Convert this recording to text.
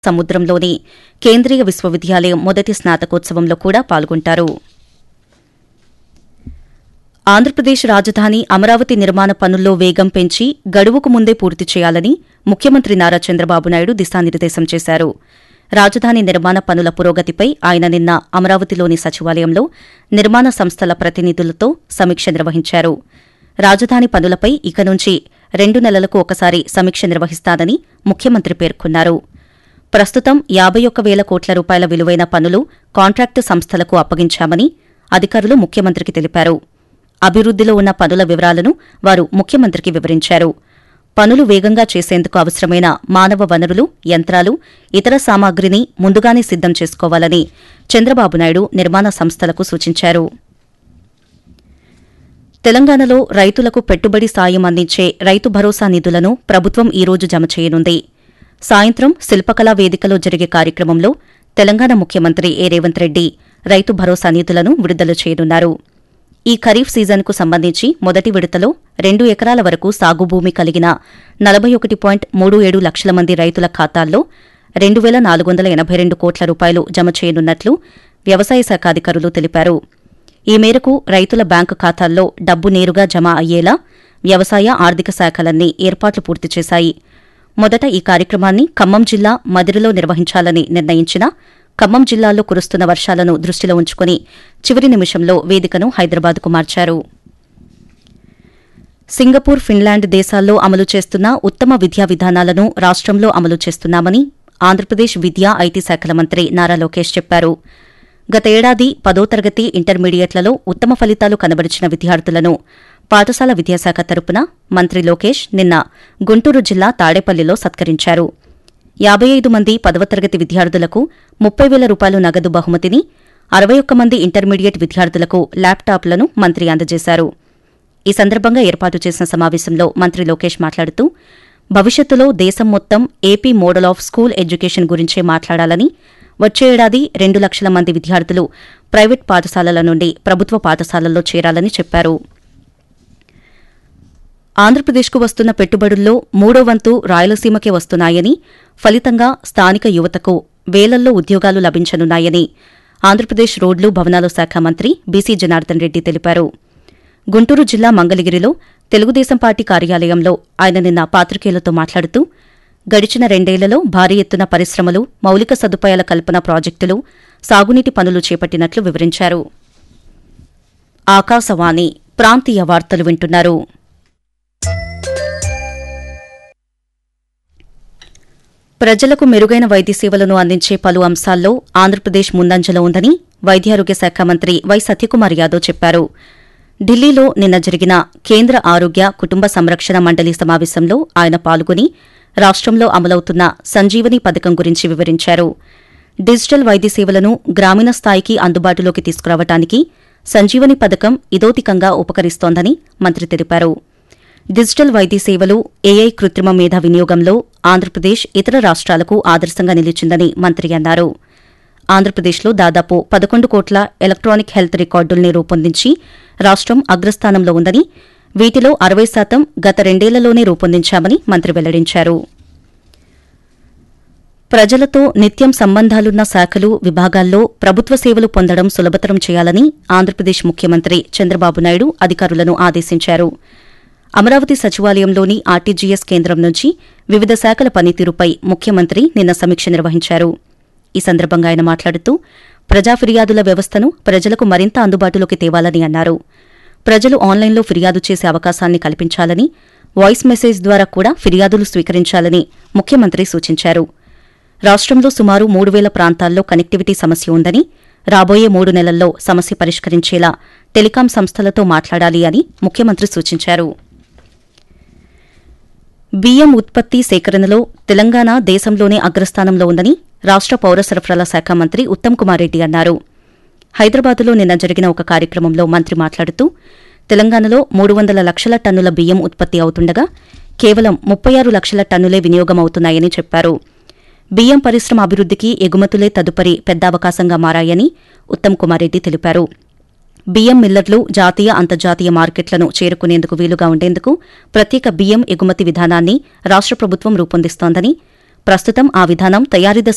సముద్రంలోని కేంద్రీయ విశ్వవిద్యాలయం మొదటి స్నాతకోత్సవంలో కూడా పాల్గొంటారు ఆంధ్రప్రదేశ్ రాజధాని అమరావతి నిర్మాణ పనుల్లో వేగం పెంచి గడువుకు ముందే పూర్తి చేయాలని ముఖ్యమంత్రి నారా చంద్రబాబు నాయుడు దిశానిర్దేశం చేశారు రాజధాని నిర్మాణ పనుల పురోగతిపై ఆయన నిన్న అమరావతిలోని సచివాలయంలో నిర్మాణ సంస్థల ప్రతినిధులతో సమీక్ష నిర్వహించారు రాజధాని పనులపై ఇక నుంచి రెండు నెలలకు ఒకసారి సమీక్ష నిర్వహిస్తానని ముఖ్యమంత్రి పేర్కొన్నారు ప్రస్తుతం యాబై ఒక్క వేల కోట్ల రూపాయల విలువైన పనులు కాంట్రాక్టు సంస్థలకు అప్పగించామని అధికారులు ముఖ్యమంత్రికి తెలిపారు అభివృద్దిలో ఉన్న పనుల వివరాలను వారు ముఖ్యమంత్రికి వివరించారు పనులు వేగంగా చేసేందుకు అవసరమైన మానవ వనరులు యంత్రాలు ఇతర సామాగ్రిని ముందుగానే సిద్దం చేసుకోవాలని చంద్రబాబు నాయుడు నిర్మాణ సంస్థలకు సూచించారు తెలంగాణలో రైతులకు పెట్టుబడి సాయం అందించే రైతు భరోసా నిధులను ప్రభుత్వం ఈ రోజు జమ చేయనుంది సాయంత్రం శిల్పకళా వేదికలో జరిగే కార్యక్రమంలో తెలంగాణ ముఖ్యమంత్రి ఏ రేవంత్ రెడ్డి రైతు భరోసా నిధులను విడుదల చేయనున్నారు ఈ ఖరీఫ్ సీజన్కు సంబంధించి మొదటి విడతలో రెండు ఎకరాల వరకు సాగు భూమి కలిగిన నలభై ఒకటి పాయింట్ మూడు ఏడు లక్షల మంది రైతుల ఖాతాల్లో రెండు వేల నాలుగు వందల ఎనభై రెండు కోట్ల రూపాయలు జమ చేయనున్నట్లు వ్యవసాయ శాఖ అధికారులు తెలిపారు ఈ మేరకు రైతుల బ్యాంకు ఖాతాల్లో డబ్బు నేరుగా జమ అయ్యేలా వ్యవసాయ ఆర్థిక శాఖలన్నీ ఏర్పాట్లు పూర్తి చేశాయి మొదట ఈ కార్యక్రమాన్ని ఖమ్మం జిల్లా మదిరిలో నిర్వహించాలని నిర్ణయించినా ఖమ్మం జిల్లాలో కురుస్తున్న వర్షాలను దృష్టిలో ఉంచుకుని చివరి నిమిషంలో వేదికను హైదరాబాద్కు మార్చారు సింగపూర్ ఫిన్లాండ్ దేశాల్లో అమలు చేస్తున్న ఉత్తమ విద్యా విధానాలను రాష్ట్రంలో అమలు చేస్తున్నామని ఆంధ్రప్రదేశ్ విద్యా ఐటీ శాఖల మంత్రి నారా లోకేష్ చెప్పారు గత ఏడాది పదో తరగతి ఇంటర్మీడియట్లలో ఉత్తమ ఫలితాలు కనబరిచిన విద్యార్థులను పాఠశాల విద్యాశాఖ తరపున మంత్రి లోకేష్ నిన్న గుంటూరు జిల్లా తాడేపల్లిలో సత్కరించారు యాబై ఐదు మంది పదవ తరగతి విద్యార్థులకు ముప్పై వేల రూపాయలు నగదు బహుమతిని అరవై ఒక్క మంది ఇంటర్మీడియట్ విద్యార్థులకు ల్యాప్టాప్లను మంత్రి అందజేశారు ఈ సందర్భంగా ఏర్పాటు చేసిన సమావేశంలో మంత్రి లోకేష్ మాట్లాడుతూ భవిష్యత్తులో దేశం మొత్తం AP model of school education గురించే మాట్లాడాలని వచ్చే ఏడాది రెండు లక్షల మంది విద్యార్థులు ప్రైవేట్ పాఠశాలల నుండి ప్రభుత్వ పాఠశాలల్లో చేరాలని చెప్పారు ఆంధ్రప్రదేశ్కు వస్తున్న పెట్టుబడుల్లో మూడో వంతు రాయలసీమకే వస్తున్నాయని ఫలితంగా స్థానిక యువతకు వేలల్లో ఉద్యోగాలు లభించనున్నాయని ఆంధ్రప్రదేశ్ రోడ్లు భవనాల శాఖ మంత్రి బీసీ జనార్దన్ రెడ్డి తెలిపారు గుంటూరు జిల్లా మంగళగిరిలో తెలుగుదేశం పార్టీ కార్యాలయంలో ఆయన నిన్న పాత్రికేయులతో మాట్లాడుతూ గడిచిన రెండేళ్లలో భారీ ఎత్తున పరిశ్రమలు మౌలిక సదుపాయాల కల్పన ప్రాజెక్టులు సాగునీటి పనులు చేపట్టినట్లు వివరించారు ఆకాశవాణి ప్రాంతీయ వార్తలు వింటున్నారు ప్రజలకు మెరుగైన వైద్య సేవలను అందించే పలు అంశాల్లో ఆంధ్రప్రదేశ్ ముందంజలో ఉందని వైద్యారోగ్య శాఖ మంత్రి వై సత్యకుమార్ యాదవ్ చెప్పారు ఢిల్లీలో నిన్న జరిగిన కేంద్ర ఆరోగ్య కుటుంబ సంరక్షణ మండలి సమావేశంలో ఆయన పాల్గొని రాష్ట్రంలో అమలవుతున్న సంజీవని పథకం గురించి వివరించారు డిజిటల్ వైద్య సేవలను గ్రామీణ స్థాయికి అందుబాటులోకి తీసుకురావటానికి సంజీవని పథకం ఇదోతికంగా ఉపకరిస్తోందని మంత్రి తెలిపారు డిజిటల్ వైద్య సేవలు ఏఐ కృత్రిమ మేధ వినియోగంలో ఆంధ్రప్రదేశ్ ఇతర రాష్ట్రాలకు ఆదర్శంగా నిలిచిందని మంత్రి అన్నారు ఆంధ్రప్రదేశ్లో దాదాపు పదకొండు కోట్ల ఎలక్ట్రానిక్ హెల్త్ రికార్డుల్ని రూపొందించి రాష్ట్రం అగ్రస్థానంలో ఉందని వీటిలో అరవై శాతం గత రెండేళ్లలోనే రూపొందించామని మంత్రి వెల్లడించారు ప్రజలతో నిత్యం సంబంధాలున్న శాఖలు విభాగాల్లో ప్రభుత్వ సేవలు పొందడం సులభతరం చేయాలని ఆంధ్రప్రదేశ్ ముఖ్యమంత్రి చంద్రబాబు నాయుడు అధికారులను ఆదేశించారు అమరావతి సచివాలయంలోని ఆర్టీజీఎస్ కేంద్రం నుంచి వివిధ శాఖల పనితీరుపై ముఖ్యమంత్రి నిన్న సమీక్ష నిర్వహించారు ఈ సందర్భంగా ఆయన మాట్లాడుతూ ప్రజా ఫిర్యాదుల వ్యవస్థను ప్రజలకు మరింత అందుబాటులోకి తేవాలని అన్నారు ప్రజలు ఆన్లైన్లో ఫిర్యాదు చేసే అవకాశాన్ని కల్పించాలని వాయిస్ మెసేజ్ ద్వారా కూడా ఫిర్యాదులు స్వీకరించాలని ముఖ్యమంత్రి సూచించారు రాష్ట్రంలో సుమారు మూడు వేల ప్రాంతాల్లో కనెక్టివిటీ సమస్య ఉందని రాబోయే మూడు నెలల్లో సమస్య పరిష్కరించేలా టెలికాం సంస్థలతో మాట్లాడాలి అని ముఖ్యమంత్రి సూచించారు బియ్యం ఉత్పత్తి సేకరణలో తెలంగాణ దేశంలోనే అగ్రస్థానంలో ఉందని రాష్ట్ర పౌర సరఫరాల శాఖ మంత్రి ఉత్తమ్ కుమార్ రెడ్డి అన్నారు హైదరాబాద్లో నిన్న జరిగిన ఒక కార్యక్రమంలో మంత్రి మాట్లాడుతూ తెలంగాణలో మూడు వందల లక్షల టన్నుల బియ్యం ఉత్పత్తి అవుతుండగా కేవలం ముప్పై ఆరు లక్షల టన్నులే వినియోగం అవుతున్నాయని చెప్పారు బియ్యం పరిశ్రమ అభివృద్దికి ఎగుమతులే తదుపరి పెద్ద అవకాశంగా మారాయని ఉత్తమ్ కుమార్ రెడ్డి తెలిపారు బియ్యం మిల్లర్లు జాతీయ అంతర్జాతీయ మార్కెట్లను చేరుకునేందుకు వీలుగా ఉండేందుకు ప్రత్యేక బియ్యం ఎగుమతి విధానాన్ని రాష్ట్ర ప్రభుత్వం రూపొందిస్తోందని ప్రస్తుతం ఆ విధానం తయారీ దశ